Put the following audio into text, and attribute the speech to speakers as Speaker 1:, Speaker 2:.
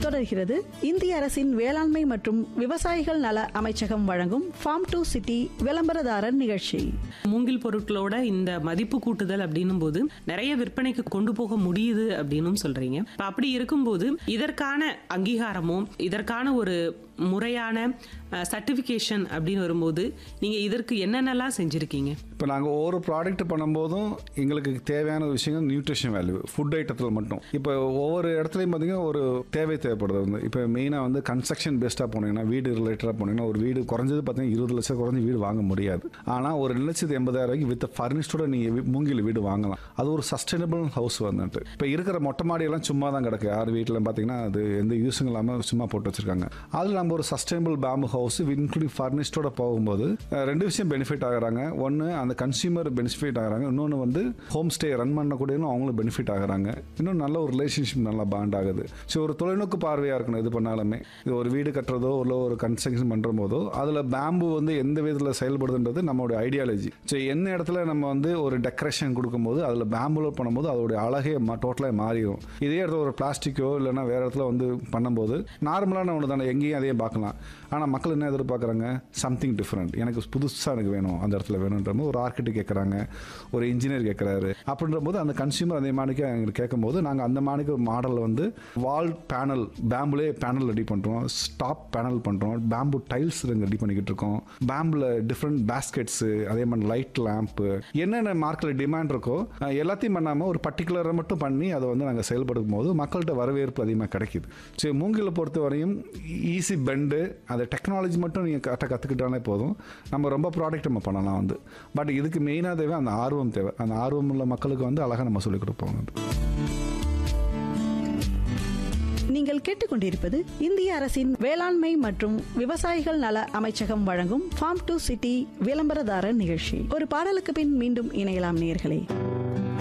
Speaker 1: தொடர்கிறது இந்திய அரசின் வேளாண்மை மற்றும் விவசாயிகள் நல அமைச்சகம் வழங்கும் ஃபார்ம் டு சிட்டி விளம்பரதாரர் நிகழ்ச்சி
Speaker 2: மூங்கில் பொருட்களோட இந்த மதிப்பு கூட்டுதல் அப்படின்னும் போது நிறைய விற்பனைக்கு கொண்டு போக முடியுது அப்படின்னும் சொல்றீங்க இப்ப அப்படி இருக்கும்போது இதற்கான அங்கீகாரமோ இதற்கான ஒரு முறையான சர்டிபிகேஷன் அப்படின்னு வரும்போது நீங்க இதற்கு என்னென்னலாம் செஞ்சிருக்கீங்க
Speaker 3: இப்போ நாங்கள் ஒவ்வொரு ப்ராடக்ட் பண்ணும்போதும் எங்களுக்கு தேவையான விஷயங்கள் நியூட்ரிஷன் வேல்யூ ஃபுட் ஐட்டத்தில் மட்டும் இப்போ ஒவ்வொரு இடத்துலையும் பார்த்தீங்கன்னா ஒரு தேவை தேவைப்படுது வந்து இப்போ மெயினாக வந்து கன்ஸ்ட்ரக்ஷன் பேஸ்டாக போனீங்கன்னா வீடு ரிலேட்டடாக போனீங்கன்னா ஒரு வீடு குறைஞ்சது பார்த்தீங்கன்னா இருபது லட்சம் குறைஞ்சி வீடு வாங்க முடியாது ஆனால் ஒரு ரெண்டு லட்சத்து எண்பதாயிரம் ரூபாய்க்கு வித் ஃபர்னிஷ்டோட நீங்கள் மூங்கில் வீடு வாங்கலாம் அது ஒரு சஸ்டைனபிள் ஹவுஸ் வந்துட்டு இப்போ இருக்கிற மொட்டை மாடியெல்லாம் சும்மா தான் கிடக்கு யார் வீட்டில் பார்த்தீங்கன்னா அது எந்த யூஸும் இல்லாமல் சும்மா போட்டு வச்சிருக்காங்க அதில் நம்ம ஒரு சஸ்டைனபிள் பேம்பு ஹவுஸ் இன்க்ளூடிங் ஃபர்னிஷ்டோட போகும்போது அஹ், ரெண்டு விஷயம் பெனிஃபிட் ஆகுறாங்க ஒன்று அந்த கன்சியூமர் பெனிஃபிட் ஆகுறாங்க இன்னொன்று வந்து ஹோம் ஸ்டே ரன் பண்ணக்கூடியவங்களும் அவங்களும் பெனிஃபிட் ஆகுறாங்க இன்னும் நல்ல ஒரு ரிலேஷன்ஷிப் நல்லா பாண்ட் ஆகுது ஸோ ஒரு தொலைநோக்கு பார்வையாக இருக்கணும் இது பண்ணாலுமே இது ஒரு வீடு கட்டுறதோ இல்லை ஒரு கன்ஸ்ட்ரக்ஷன் பண்ணுற போதோ அதில் பேம்பு வந்து எந்த விதத்தில் செயல்படுதுன்றது நம்மளுடைய ஐடியாலஜி ஸோ என்ன இடத்துல நம்ம வந்து ஒரு டெக்கரேஷன் கொடுக்கும்போது அதில் பேம்புல பண்ணும்போது அதோடைய அழகே டோட்டலாக மாறிடும் இதே இடத்துல ஒரு பிளாஸ்டிக்கோ இல்லைன்னா வேறு இடத்துல வந்து பண்ணும்போது நார்மலான ஒன்று தானே எங்கேயும் அதையும் பார்க்கலாம் ஆனால் மக்கள் என்ன எதிர்பார்க்குறாங்க சம்திங் டிஃப்ரெண்ட் எனக்கு புதுசாக எனக்கு வேணும் அந்த இடத்துல வேணுன்ற போது ஒரு ஆர்கிடெக்ட் கேட்குறாங்க ஒரு இன்ஜினியர் கேட்குறாரு அப்படின்ற போது அந்த கன்சியூமர் அதே மாணிக்கு எங்களுக்கு கேட்கும்போது நாங்கள் அந்த மாணிக்கு ஒரு மாடலில் வந்து வால் பேனல் பேம்புலே பேனல் ரெடி பண்ணுறோம் ஸ்டாப் பேனல் பண்ணுறோம் பேம்பு டைல்ஸ் ரெடி பண்ணிக்கிட்டு இருக்கோம் பேம்பில் டிஃப்ரெண்ட் பேஸ்கெட்ஸு அதே மாதிரி லைட் லேம்ப்பு என்னென்ன மார்க்கில் டிமாண்ட் இருக்கோ அஹ், எல்லாத்தையும் பண்ணாமல் ஒரு பர்டிகுலரை மட்டும் பண்ணி அதை வந்து நாங்கள் செயல்படுத்தும் போது மக்கள்கிட்ட வரவேற்பு அதிகமாக கிடைக்குது சரி மூங்கிலை பொறுத்த வரையும் ஈஸி பெண்டு அந்த டெக்னாலஜி மட்டும் நீங்கள் கரெக்டாக கற்றுக்கிட்டாலே போதும் நம்ம ரொம்ப ப்ராடக்ட் நம்ம பண்ணலாம் வந்து பட் இதுக்கு மெயினாக தேவை அந்த ஆர்வம் தேவை அந்த ஆர்வம் உள்ள மக்களுக்கு வந்து அழகாக நம்ம சொல்லிக் கொடுப்போம் வந்து
Speaker 1: நீங்கள் கேட்டுக்கொண்டிருப்பது இந்திய அரசின் வேளாண்மை மற்றும் விவசாயிகள் நல அமைச்சகம் வழங்கும் ஃபார்ம் டு சிட்டி விளம்பரதாரர் நிகழ்ச்சி ஒரு பாடலுக்கு பின் மீண்டும் இணையலாம் நேர்களே